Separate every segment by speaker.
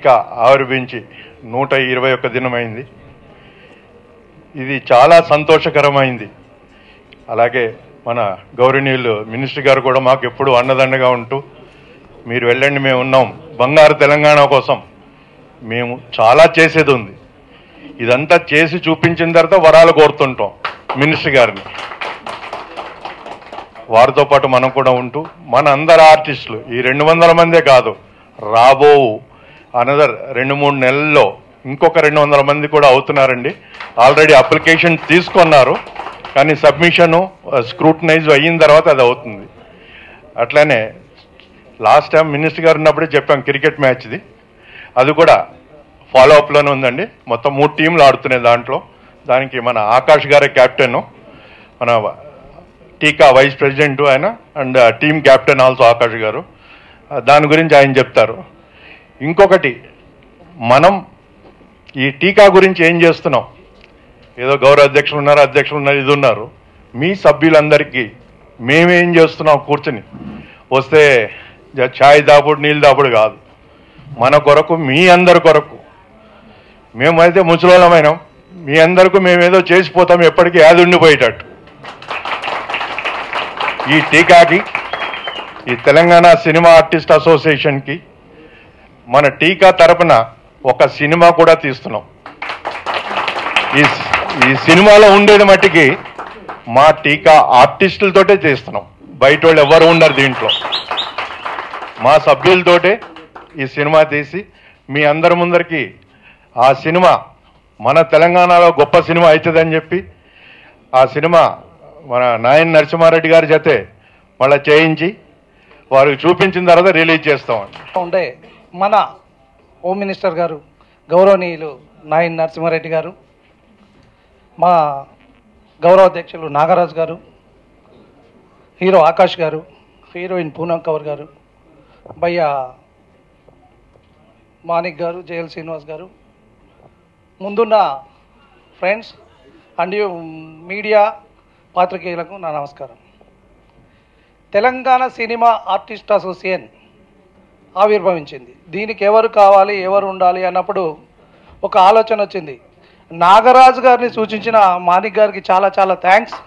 Speaker 1: టీకా ఆవిర్భించి నూట ఇరవై ఒక్క దినమైంది ఇది చాలా సంతోషకరమైంది అలాగే మన గౌరవనీయులు మినిస్టర్ గారు కూడా మాకు ఎప్పుడు అండదండగా ఉంటూ మీరు వెళ్ళండి మేము ఉన్నాం బంగారు తెలంగాణ కోసం మేము చాలా చేసేది ఉంది ఇదంతా చేసి చూపించిన తర్వాత వరాలు కోరుతుంటాం మినిస్టర్ గారిని వారితో పాటు మనం కూడా ఉంటూ మన అందరు ఆర్టిస్టులు ఈ రెండు వందల మందే కాదు రాబో అనదర్ రెండు మూడు నెలల్లో ఇంకొక రెండు వందల మంది కూడా అవుతున్నారండి ఆల్రెడీ అప్లికేషన్ తీసుకున్నారు కానీ సబ్మిషను స్క్రూటనైజ్ అయిన తర్వాత అది అవుతుంది అట్లానే లాస్ట్ టైం మినిస్టర్ గారు ఉన్నప్పుడే చెప్పాం క్రికెట్ మ్యాచ్ది అది కూడా ఫాలో అప్లోనే ఉందండి మొత్తం మూడు టీంలు ఆడుతున్నాయి దాంట్లో దానికి మన ఆకాష్ గారే కెప్టెన్ మన టీకా వైస్ ప్రెసిడెంట్ ఆయన and team captain also Akash గారు ఆ, దాని గురించి ఆయన చెప్తారు ఇంకొకటి మనం ఈ టీకా గురించి ఏం చేస్తున్నాం ఏదో గౌరవ అధ్యక్షులు ఉన్నారు అధ్యక్షులు ఉన్నారు ఇది ఉన్నారు మీ సభ్యులందరికీ మేమేం చేస్తున్నాం కూర్చుని వస్తే జ- ఛాయ్ దాపుడు నీళ్ళు దాపుడు కాదు మన కొరకు మీ అందరి కొరకు మేమైతే ముసలోళ్ళమైనాం మీ అందరికీ మేమేదో చేసిపోతాం ఎప్పటికీ యాది ఉండిపోయేటట్టు ఈ టీకాకి ఈ తెలంగాణ సినిమా ఆర్టిస్ట్ అసోసియేషన్కి మన టీకా తరపున ఒక సినిమా కూడా తీస్తున్నాం ఈ ఈ సినిమాలో ఉండేది మట్టికి మా టీకా ఆర్టిస్టులతోటే చేస్తున్నాం బయట వాళ్ళు ఎవరు ఉండరు దీంట్లో మా సభ్యులతోటే ఈ సినిమా తీసి మీ అందరి ముందరికి ఆ సినిమా మన తెలంగాణలో గొప్ప సినిమా అవుతుందని చెప్పి ఆ సినిమా మన నాయన్ నరసింహారెడ్డి గారి జతే మళ్ళీ చేయించి వారికి చూపించిన తర్వాత రిలీజ్ చేస్తామండి
Speaker 2: ఉండే మన హోమ్ మినిస్టర్ గారు గౌరవనీయులు నాయన్ నరసింహారెడ్డి గారు మా గౌరవ అధ్యక్షులు నాగరాజు గారు హీరో ఆకాష్ గారు హీరోయిన్ పూనం కవర్ గారు భయ్య మాణిక్ గారు జేఎల్ శ్రీనివాస్ గారు ముందున్న ఫ్రెండ్స్ అండ్ మీడియా పాత్రికేయులకు నా నమస్కారం తెలంగాణ సినిమా ఆర్టిస్ట్ అసోసియేషన్ ఆవిర్భవించింది దీనికి ఎవరు కావాలి ఎవరు ఉండాలి అన్నప్పుడు ఒక ఆలోచన వచ్చింది నాగరాజు గారిని సూచించిన మాణిక్ గారికి చాలా చాలా థ్యాంక్స్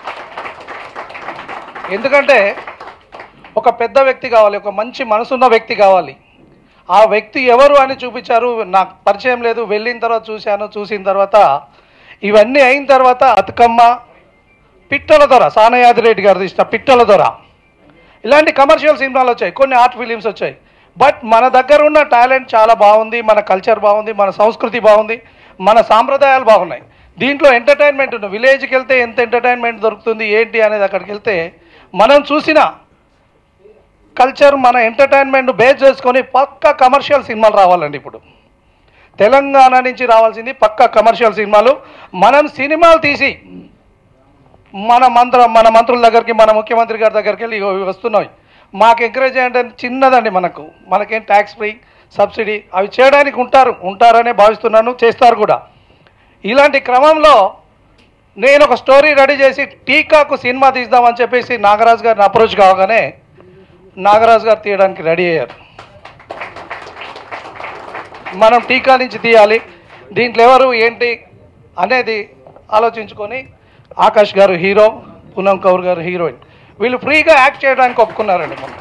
Speaker 2: ఎందుకంటే ఒక పెద్ద వ్యక్తి కావాలి ఒక మంచి మనసున్న వ్యక్తి కావాలి ఆ వ్యక్తి ఎవరు అని చూపించారు నాకు పరిచయం లేదు వెళ్ళిన తర్వాత చూశాను చూసిన తర్వాత ఇవన్నీ అయిన తర్వాత బతుకమ్మ పిట్టల దొర సానయాదిరెడ్డి గారు తీసిన పిట్టల దొర ఇలాంటి కమర్షియల్ సినిమాలు వచ్చాయి కొన్ని ఆర్ట్ ఫిలిమ్స్ వచ్చాయి బట్ మన దగ్గర ఉన్న టాలెంట్ చాలా బాగుంది మన కల్చర్ బాగుంది మన సంస్కృతి బాగుంది మన సాంప్రదాయాలు బాగున్నాయి దీంట్లో ఎంటర్టైన్మెంట్ ఉంది విలేజ్కి వెళ్తే ఎంత ఎంటర్టైన్మెంట్ దొరుకుతుంది ఏంటి అనేది అక్కడికి వెళ్తే మనం చూసిన కల్చర్ మన ఎంటర్టైన్మెంట్ బేస్ చేసుకొని పక్క కమర్షియల్ సినిమాలు రావాలండి ఇప్పుడు తెలంగాణ నుంచి రావాల్సింది పక్క కమర్షియల్ సినిమాలు మనం సినిమాలు తీసి మన మంత్ర మన మంత్రుల దగ్గరికి మన ముఖ్యమంత్రి గారి దగ్గరికి వెళ్ళి ఇగో ఇవి వస్తున్నాయి మాకు ఎంకరేజ్ అంటే చిన్నదండి మనకు మనకేం ట్యాక్స్ ఫ్రీ సబ్సిడీ అవి చేయడానికి ఉంటారు ఉంటారనే భావిస్తున్నాను చేస్తారు కూడా ఇలాంటి క్రమంలో నేను ఒక స్టోరీ రెడీ చేసి టీకాకు సినిమా తీద్దామని చెప్పేసి నాగరాజు గారిని అప్రోచ్ కావగానే నాగరాజు గారు తీయడానికి రెడీ అయ్యారు మనం టీకా నుంచి తీయాలి దీంట్లో ఎవరు ఏంటి అనేది ఆలోచించుకొని ఆకాష్ గారు హీరో పూనం కౌర్ గారు హీరోయిన్ వీళ్ళు ఫ్రీగా యాక్ట్ చేయడానికి ఒప్పుకున్నారండి మొన్న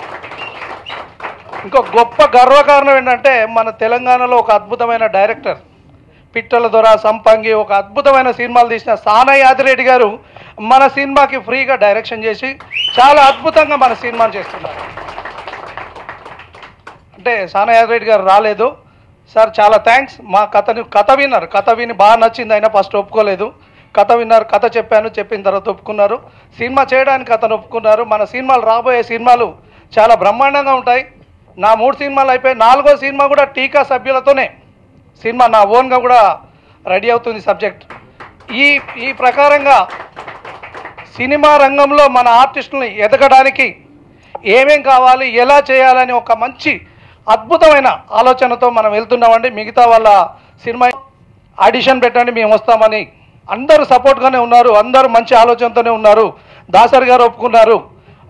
Speaker 2: ఇంకో గొప్ప గర్వకారణం ఏంటంటే మన తెలంగాణలో ఒక అద్భుతమైన డైరెక్టర్ పిట్టల దొర సంపంగి ఒక అద్భుతమైన సినిమాలు తీసిన సానా యాదిరెడ్డి గారు మన సినిమాకి ఫ్రీగా డైరెక్షన్ చేసి చాలా అద్భుతంగా మన సినిమాను చేస్తున్నారు అంటే సానా యాదిరెడ్డి గారు రాలేదు సార్ చాలా థ్యాంక్స్ మా కథని కథ విన్నారు కథ విని బాగా నచ్చింది అయినా ఫస్ట్ ఒప్పుకోలేదు కథ విన్నారు కథ చెప్పాను చెప్పిన తర్వాత ఒప్పుకున్నారు సినిమా చేయడానికి అతను ఒప్పుకున్నారు మన సినిమాలు రాబోయే సినిమాలు చాలా బ్రహ్మాండంగా ఉంటాయి నా మూడు సినిమాలు అయిపోయి నాలుగో సినిమా కూడా టీకా సభ్యులతోనే సినిమా నా ఓన్గా కూడా రెడీ అవుతుంది సబ్జెక్ట్ ఈ ఈ ప్రకారంగా సినిమా రంగంలో మన ఆర్టిస్టులని ఎదగడానికి ఏమేం కావాలి ఎలా చేయాలని ఒక మంచి అద్భుతమైన ఆలోచనతో మనం వెళ్తున్నామండి మిగతా వాళ్ళ సినిమా ఆడిషన్ పెట్టండి మేము వస్తామని అందరూ సపోర్ట్గానే ఉన్నారు అందరూ మంచి ఆలోచనతోనే ఉన్నారు దాసరి గారు ఒప్పుకున్నారు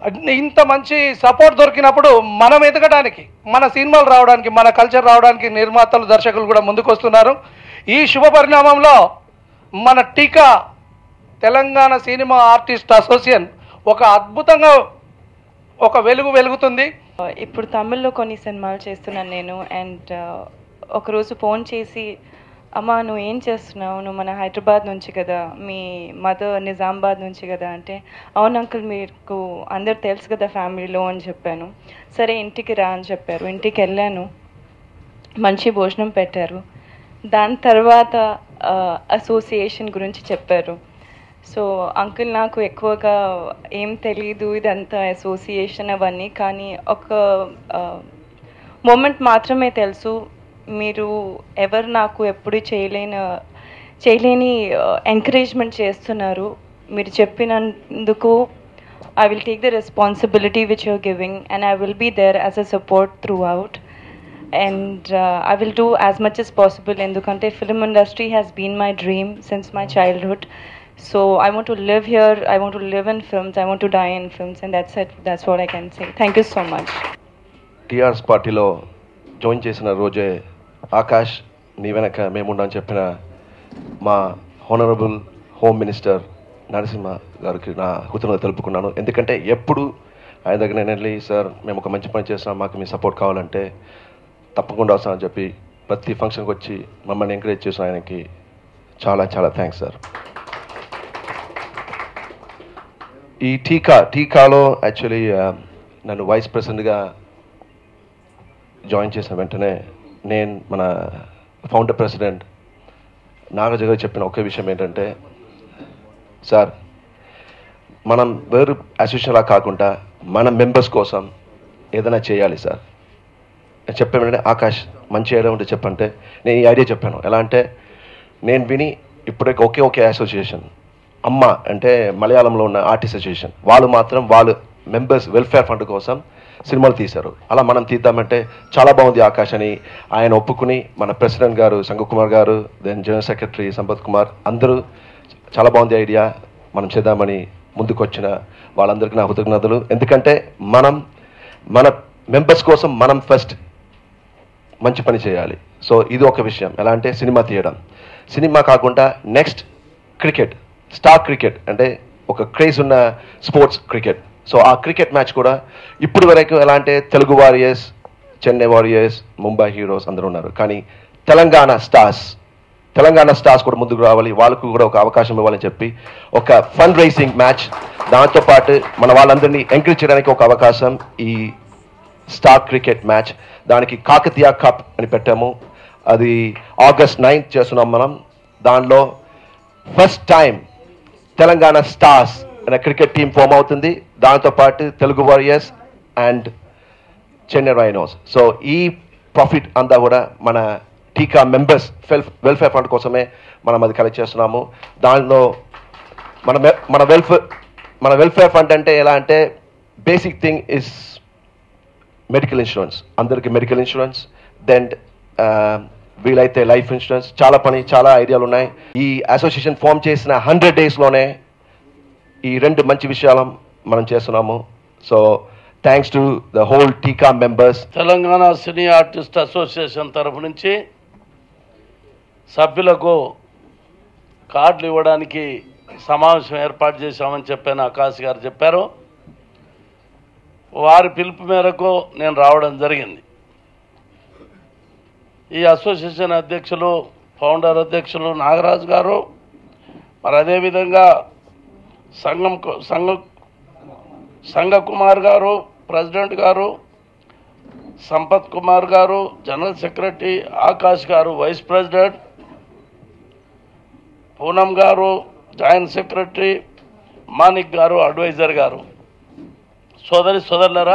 Speaker 2: ఇంత మంచి సపోర్ట్ దొరికినప్పుడు మనం ఎదగడానికి మన సినిమాలు రావడానికి మన కల్చర్ రావడానికి నిర్మాతలు దర్శకులు కూడా ముందుకు వస్తున్నారు ఈ శుభ పరిణామంలో మన టీకా తెలంగాణ సినిమా ఆర్టిస్ట్ అసోసియేషన్ ఒక అద్భుతంగా ఒక వెలుగు వెలుగుతుంది
Speaker 3: ఇప్పుడు తమిళ్లో కొన్ని సినిమాలు చేస్తున్నాను నేను అండ్ ఒకరోజు ఫోన్ చేసి అమ్మా నువ్వు ఏం చేస్తున్నావు నువ్వు మన హైదరాబాద్ నుంచి కదా మీ మదర్ నిజామాబాద్ నుంచి కదా అంటే అవును అంకుల్ మీకు అందరు తెలుసు కదా ఫ్యామిలీలో అని చెప్పాను సరే ఇంటికి రా అని చెప్పారు ఇంటికి వెళ్ళాను మంచి భోజనం పెట్టారు దాని తర్వాత అసోసియేషన్ గురించి చెప్పారు సో అంకుల్ నాకు ఎక్కువగా ఏం తెలీదు ఇదంతా అసోసియేషన్ అవన్నీ కానీ ఒక మూమెంట్ మాత్రమే తెలుసు మీరు ఎవరు నాకు ఎప్పుడు చేయలేని చేయలేని ఎంకరేజ్మెంట్ చేస్తున్నారు మీరు చెప్పినందుకు I will take the responsibility which you're giving and I will be there as a support throughout and uh, I will do as much as possible ఎందుకంటే film industry has been my dream since my childhood. So I want to live here, I want to live in films, I want to die in films and that's it. That's what I can say. Thank you so much.
Speaker 4: TRS పార్టీలో join చేసిన రోజే ఆకాష్ నీ వెనక మేముండని చెప్పిన మా honourable home minister Narasimha గారికి నా కృతజ్ఞత తెలుపుకున్నాను ఎందుకంటే ఎప్పుడు ఆయన దగ్గర నేను వెళ్ళి సార్ మేము ఒక మంచి పని చేస్తున్నాం మాకు మీ సపోర్ట్ కావాలంటే తప్పకుండా వస్తామని చెప్పి ప్రతి ఫంక్షన్కి వచ్చి మమ్మల్ని ఎంకరేజ్ చేసిన ఆయనకి చాలా చాలా థ్యాంక్స్ సార్ ఈ టీకా టీకాలో యాక్చువల్లీ నన్ను వైస్ ప్రెసిడెంట్గా జాయిన్ చేసిన వెంటనే నేను మన ఫౌండర్ ప్రెసిడెంట్ నాగజ గారు చెప్పిన ఒకే విషయం ఏంటంటే సార్ మనం వేరు అసోసియేషన్లా కాకుండా మన మెంబర్స్ కోసం ఏదైనా చేయాలి సార్ నేను చెప్పే వెంటనే ఆకాష్ మంచి ఐడియా ఉంటే చెప్పంటే నేను ఈ ఐడియా చెప్పాను ఎలా అంటే నేను విని ఇప్పుడే ఒకే ఒకే అసోసియేషన్ అమ్మ అంటే మలయాళంలో ఉన్న ఆర్టిస్ట్ అసోసియేషన్ వాళ్ళు మాత్రం వాళ్ళు మెంబర్స్ వెల్ఫేర్ ఫండ్ కోసం సినిమాలు తీశారు అలా మనం తీద్దామంటే చాలా బాగుంది ఆకాష్ అని ఆయన ఒప్పుకుని మన ప్రెసిడెంట్ గారు సంగకుమార్ గారు then general secretary Sampath Kumar అందరూ చాలా బాగుంది ఐడియా మనం చేద్దామని ముందుకొచ్చిన వాళ్ళందరికీ నా కృతజ్ఞతలు ఎందుకంటే మనం మన మెంబర్స్ కోసం మనం ఫస్ట్ మంచి పని చేయాలి సో ఇది ఒక విషయం ఎలా అంటే సినిమా తీయడం సినిమా కాకుండా నెక్స్ట్ క్రికెట్ స్టార్ క్రికెట్ అంటే ఒక క్రేజ్ ఉన్న స్పోర్ట్స్ క్రికెట్ సో ఆ క్రికెట్ మ్యాచ్ కూడా ఇప్పుడు వరకు ఎలా అంటే Telugu warriors Chennai warriors Mumbai heroes అందరూ ఉన్నారు కానీ తెలంగాణ స్టార్స్ తెలంగాణ స్టార్స్ కూడా ముందుకు రావాలి వాళ్ళకు కూడా ఒక అవకాశం ఇవ్వాలని చెప్పి ఒక ఫండ్ రైసింగ్ మ్యాచ్ దాంతోపాటు మన వాళ్ళందరినీ ఎంకరేజ్ చేయడానికి ఒక అవకాశం ఈ స్టార్ క్రికెట్ మ్యాచ్ దానికి కాకతీయ కప్ అని పెట్టాము అది ఆగస్ట్ నైన్త్ చేస్తున్నాం మనం దానిలో ఫస్ట్ టైం తెలంగాణ స్టార్స్ అనే క్రికెట్ టీం ఫామ్ అవుతుంది దాంతోపాటు Telugu warriors and Chennai rhinos so ఈ ప్రాఫిట్ అంతా కూడా మన టీకా మెంబర్స్ వెల్ వెల్ఫేర్ ఫండ్ కోసమే మనం అది కలెక్ట్ చేస్తున్నాము దానిలో మన వె- మన వెల్ఫేర్ మన వెల్ఫేర్ ఫండ్ అంటే ఎలా అంటే basic thing is medical insurance అందరికి మెడికల్ ఇన్సూరెన్స్ దెన్ వీలైతే లైఫ్ ఇన్సూరెన్స్ చాలా పని చాలా ఐడియాలు ఉన్నాయి ఈ అసోసియేషన్ ఫామ్ చేసిన హండ్రెడ్ డేస్లోనే ఈ రెండు మంచి విషయాలు మనం చేస్తున్నాము so thanks to the whole టీకా members
Speaker 5: Telangana cine artist association తరఫు నుంచి సభ్యులకు కార్డులు ఇవ్వడానికి సమావేశం ఏర్పాటు చేశామని చెప్పాను ఆకాశ్ గారు చెప్పారు వారి పిలుపు మేరకు నేను రావడం జరిగింది ఈ అసోసియేషన్ అధ్యక్షులు ఫౌండర్ అధ్యక్షులు నాగరాజు గారు మరి అదేవిధంగా సంఘం కు- సంఘ సంఘకుమార్ గారు ప్రెసిడెంట్ గారు సంపత్ కుమార్ గారు జనరల్ సెక్రటరీ ఆకాష్ గారు వైస్ ప్రెసిడెంట్ పూనం గారు జాయింట్ సెక్రటరీ మానిక్ గారు అడ్వైజర్ గారు సోదరి సోదరులరా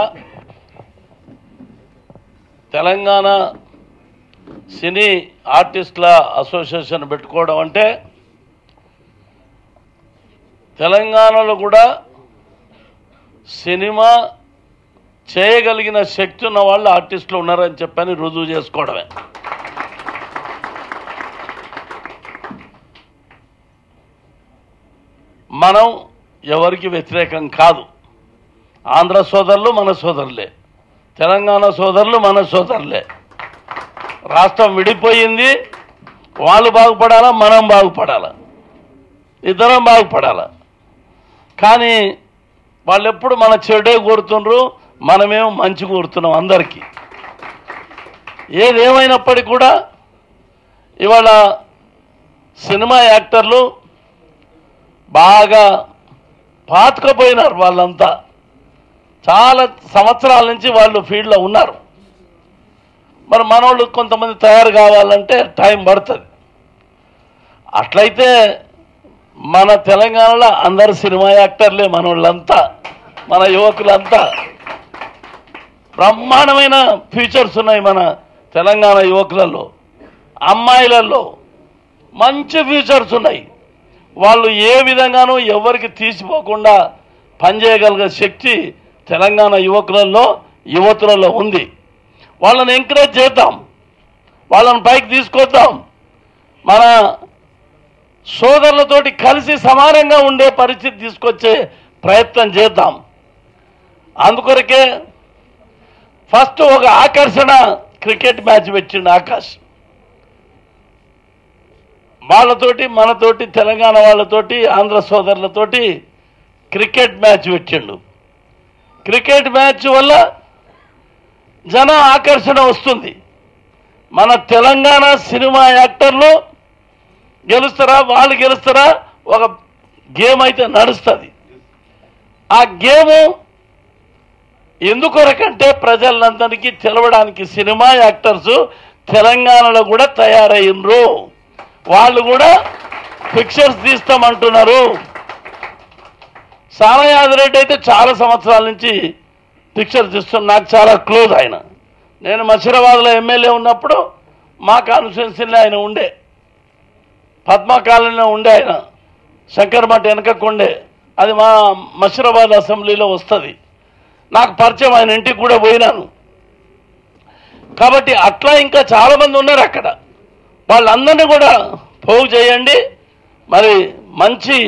Speaker 5: తెలంగాణ సినీ ఆర్టిస్టుల అసోసియేషన్ పెట్టుకోవడం అంటే తెలంగాణలో కూడా సినిమా చేయగలిగిన శక్తి ఉన్న వాళ్ళు ఆర్టిస్టులు ఉన్నారని చెప్పని రుజువు చేసుకోవడమే మనం ఎవరికి వ్యతిరేకం కాదు ఆంధ్ర సోదరులు మన సోదరులే తెలంగాణ సోదరులు మన సోదరులే రాష్ట్రం విడిపోయింది వాళ్ళు బాగుపడాలా మనం బాగుపడాలా ఇద్దరం బాగుపడాలా కానీ వాళ్ళు ఎప్పుడు మన చెడే కోరుతుండ్రు మనమేమో మంచి కోరుతున్నాం అందరికీ ఏదేమైనప్పటికీ కూడా ఇవాళ సినిమా యాక్టర్లు బాగా పాతుకపోయినారు వాళ్ళంతా చాలా సంవత్సరాల నుంచి వాళ్ళు ఫీల్డ్లో ఉన్నారు మరి మనోళ్ళు కొంతమంది తయారు కావాలంటే టైం పడుతుంది అట్లయితే మన తెలంగాణలో అందరు సినిమా యాక్టర్లే మనోళ్ళంతా మన యువకులంతా బ్రహ్మాండమైన ఫీచర్స్ ఉన్నాయి మన తెలంగాణ యువకులలో అమ్మాయిలలో మంచి ఫీచర్స్ ఉన్నాయి వాళ్ళు ఏ విధంగానూ ఎవరికి తీసిపోకుండా పనిచేయగలిగే శక్తి తెలంగాణ యువకులలో యువతులలో ఉంది వాళ్ళని ఎంకరేజ్ చేద్దాం వాళ్ళని పైకి తీసుకొద్దాం మన సోదరులతోటి కలిసి సమానంగా ఉండే పరిస్థితి తీసుకొచ్చే ప్రయత్నం చేద్దాం అందుకొరకే ఫస్ట్ ఒక ఆకర్షణ క్రికెట్ మ్యాచ్ పెట్టిండు ఆకాష్ వాళ్ళతోటి మనతోటి తెలంగాణ వాళ్ళతోటి ఆంధ్ర సోదరులతోటి క్రికెట్ మ్యాచ్ పెట్టిండు క్రికెట్ మ్యాచ్ వల్ల జన ఆకర్షణ వస్తుంది మన తెలంగాణ సినిమా యాక్టర్లు గెలుస్తారా వాళ్ళు గెలుస్తారా ఒక గేమ్ అయితే నడుస్తుంది ఆ గేము ఎందుకొరకంటే ప్రజలందరికీ తెలవడానికి సినిమా యాక్టర్స్ తెలంగాణలో కూడా తయారయ్యిండ్రు వాళ్ళు కూడా పిక్చర్స్ తీస్తామంటున్నారు సామయాదిరెడ్డి అయితే చాలా సంవత్సరాల నుంచి పిక్చర్ తీస్తున్న నాకు చాలా క్లోజ్ ఆయన నేను మషీరాబాద్లో ఎమ్మెల్యే ఉన్నప్పుడు మా కాన్స్టిట్యున్సీలో ఆయన ఉండే పద్మా కాలనీలో ఉండే ఆయన శంకర్మఠ వెనకకు ఉండే అది మా మషీరాబాద్ అసెంబ్లీలో వస్తుంది నాకు పరిచయం ఆయన ఇంటికి కూడా పోయినాను కాబట్టి అట్లా ఇంకా చాలా మంది ఉన్నారు అక్కడ వాళ్ళందరినీ కూడా పోగు చేయండి మరి మంచి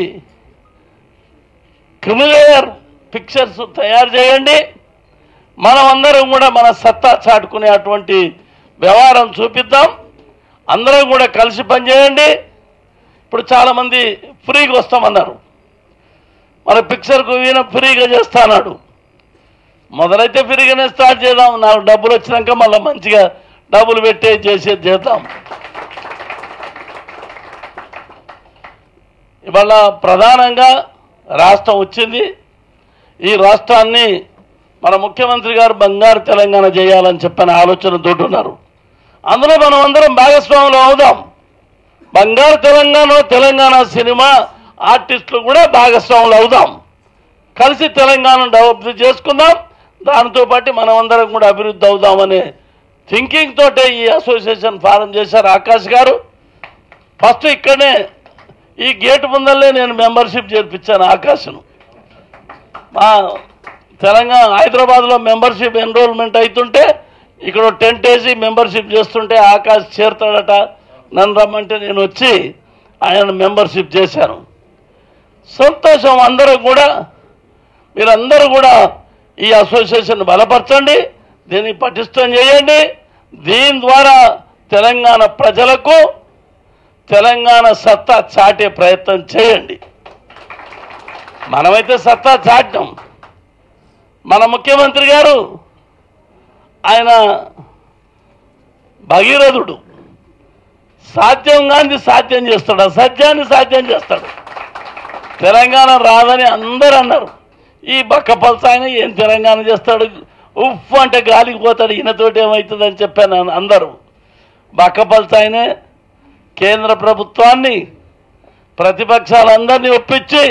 Speaker 5: క్రిమిలేయర్ పిక్చర్స్ తయారు చేయండి మనం అందరం కూడా మన సత్తా చాటుకునే అటువంటి వ్యవహారం చూపిద్దాం అందరం కూడా కలిసి పనిచేయండి ఇప్పుడు చాలామంది ఫ్రీగా వస్తామన్నారు మన పిక్చర్కు ఈయన ఫ్రీగా చేస్తా అన్నాడు మొదలైతే ఫ్రీగానే స్టార్ట్ చేద్దాం నాకు డబ్బులు వచ్చినాక మళ్ళీ మంచిగా డబ్బులు పెట్టే చేసేది చేద్దాం ఇవాళ ప్రధానంగా రాష్ట్రం వచ్చింది ఈ రాష్ట్రాన్ని మన ముఖ్యమంత్రి గారు బంగారు తెలంగాణ చేయాలని చెప్పిన ఆలోచనతో ఉన్నారు అందులో మనం అందరం భాగస్వాములు అవుదాం బంగారు తెలంగాణ తెలంగాణ సినిమా ఆర్టిస్టులు కూడా భాగస్వాములు అవుదాం కలిసి తెలంగాణను డెవలప్ చేసుకుందాం దానితో పాటు మనం అందరం కూడా అభివృద్ధి అవుదామనే థింకింగ్ తోటే ఈ అసోసియేషన్ ఫారం చేశారు ఆకాష్ గారు ఫస్ట్ ఇక్కడనే ఈ గేట్ ముందల్లే నేను మెంబర్షిప్ చేర్పించాను ఆకాశను మా తెలంగాణ హైదరాబాద్లో మెంబర్షిప్ ఎన్రోల్మెంట్ అవుతుంటే ఇక్కడ టెంట్ వేసి మెంబర్షిప్ చేస్తుంటే ఆకాశ్ చేరుతాడట నన్ను రమ్మంటే నేను వచ్చి ఆయన మెంబర్షిప్ చేశాను సంతోషం అందరూ కూడా మీరందరూ కూడా ఈ అసోసియేషన్ బలపరచండి దీన్ని పటిష్టం చేయండి దీని ద్వారా తెలంగాణ ప్రజలకు తెలంగాణ సత్తా చాటే ప్రయత్నం చేయండి మనమైతే సత్తా చాటం మన ముఖ్యమంత్రి గారు ఆయన భగీరథుడు సాధ్యం కాంది సాధ్యం చేస్తాడు అసాధ్యాన్ని సాధ్యం చేస్తాడు తెలంగాణ రాదని అందరూ అన్నారు ఈ బక్కపల్స ఆయన ఏం తెలంగాణ చేస్తాడు ఉఫ్ అంటే గాలికి పోతాడు ఈయనతోటి ఏమవుతుందని చెప్పాను అందరూ బక్కపల్స ఆయనే కేంద్ర ప్రభుత్వాన్ని ప్రతిపక్షాలందరినీ ఒప్పించి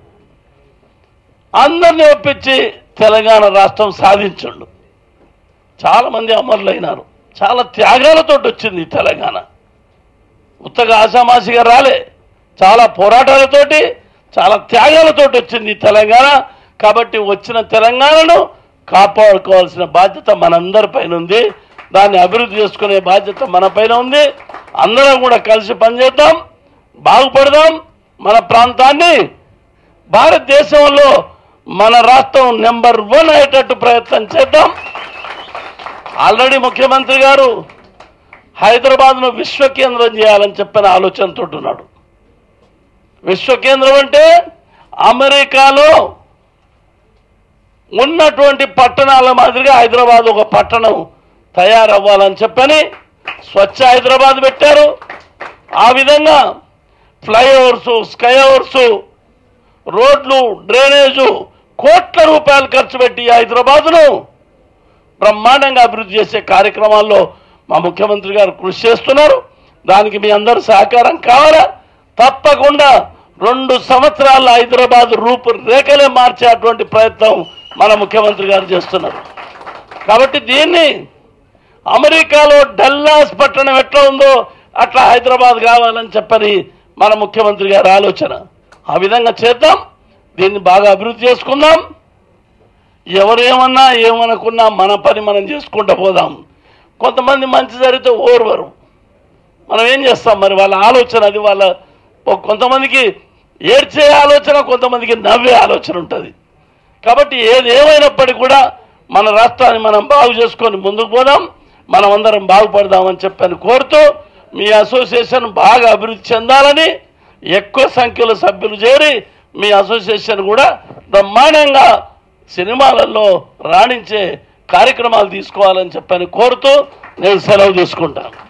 Speaker 5: అందరినీ ఒప్పించి తెలంగాణ రాష్ట్రం సాధించండు చాలామంది అమరులైనారు చాలా త్యాగాలతో వచ్చింది ఈ తెలంగాణ ఉత్తగా ఆషామాషిగా రాలే చాలా పోరాటాలతోటి చాలా త్యాగాలతోటి వచ్చింది ఈ తెలంగాణ కాబట్టి వచ్చిన తెలంగాణను కాపాడుకోవాల్సిన బాధ్యత మనందరిపైన ఉంది దాన్ని అభివృద్ధి చేసుకునే బాధ్యత మన పైన ఉంది అందరం కూడా కలిసి పనిచేద్దాం బాగుపడదాం మన ప్రాంతాన్ని భారతదేశంలో మన రాష్ట్రం నెంబర్ వన్ అయ్యేటట్టు ప్రయత్నం చేద్దాం ఆల్రెడీ ముఖ్యమంత్రి గారు హైదరాబాద్ను విశ్వ కేంద్రం చేయాలని చెప్పిన ఆలోచనతో ఉన్నాడు విశ్వ కేంద్రం అంటే అమెరికాలో ఉన్నటువంటి పట్టణాల మాదిరిగా హైదరాబాద్ ఒక పట్టణం తయారవ్వాలని చెప్పని స్వచ్ఛ హైదరాబాద్ పెట్టారు ఆ విధంగా ఫ్లైఓవర్స్ స్కైఓవర్స్ రోడ్లు డ్రైనేజు కోట్ల రూపాయలు ఖర్చు పెట్టి హైదరాబాద్ను బ్రహ్మాండంగా అభివృద్ధి చేసే కార్యక్రమాల్లో మా ముఖ్యమంత్రి గారు కృషి చేస్తున్నారు దానికి మీ అందరూ సహకారం కావాలా తప్పకుండా రెండు సంవత్సరాల హైదరాబాద్ రూపురేఖలే మార్చేటువంటి ప్రయత్నం మన ముఖ్యమంత్రి గారు చేస్తున్నారు కాబట్టి దీన్ని అమెరికాలో డల్లాస్ పట్టణం ఎట్లా ఉందో అట్లా హైదరాబాద్ కావాలని చెప్పని మన ముఖ్యమంత్రి గారి ఆలోచన ఆ విధంగా చేద్దాం దీన్ని బాగా అభివృద్ధి చేసుకుందాం ఎవరేమన్నా ఏమనుకున్నా మన పని మనం చేసుకుంటూ పోదాం కొంతమంది మంచి జరిగితే ఓర్వరు మనం ఏం చేస్తాం మరి వాళ్ళ ఆలోచన అది వాళ్ళ ఓ- కొంతమందికి ఏడ్చే ఆలోచన కొంతమందికి నవ్వే ఆలోచన ఉంటుంది కాబట్టి ఏది ఏమైనప్పటికీ కూడా మన రాష్ట్రాన్ని మనం బాగు చేసుకొని ముందుకు పోదాం మనం అందరం బాగుపడదామని చెప్పని కోరుతూ మీ అసోసియేషన్ బాగా అభివృద్ధి చెందాలని ఎక్కువ సంఖ్యలో సభ్యులు చేరి మీ అసోసియేషన్ కూడా బ్రహ్మాండంగా సినిమాలలో రాణించే కార్యక్రమాలు తీసుకోవాలని చెప్పని కోరుతూ నేను సెలవు తీసుకుంటాను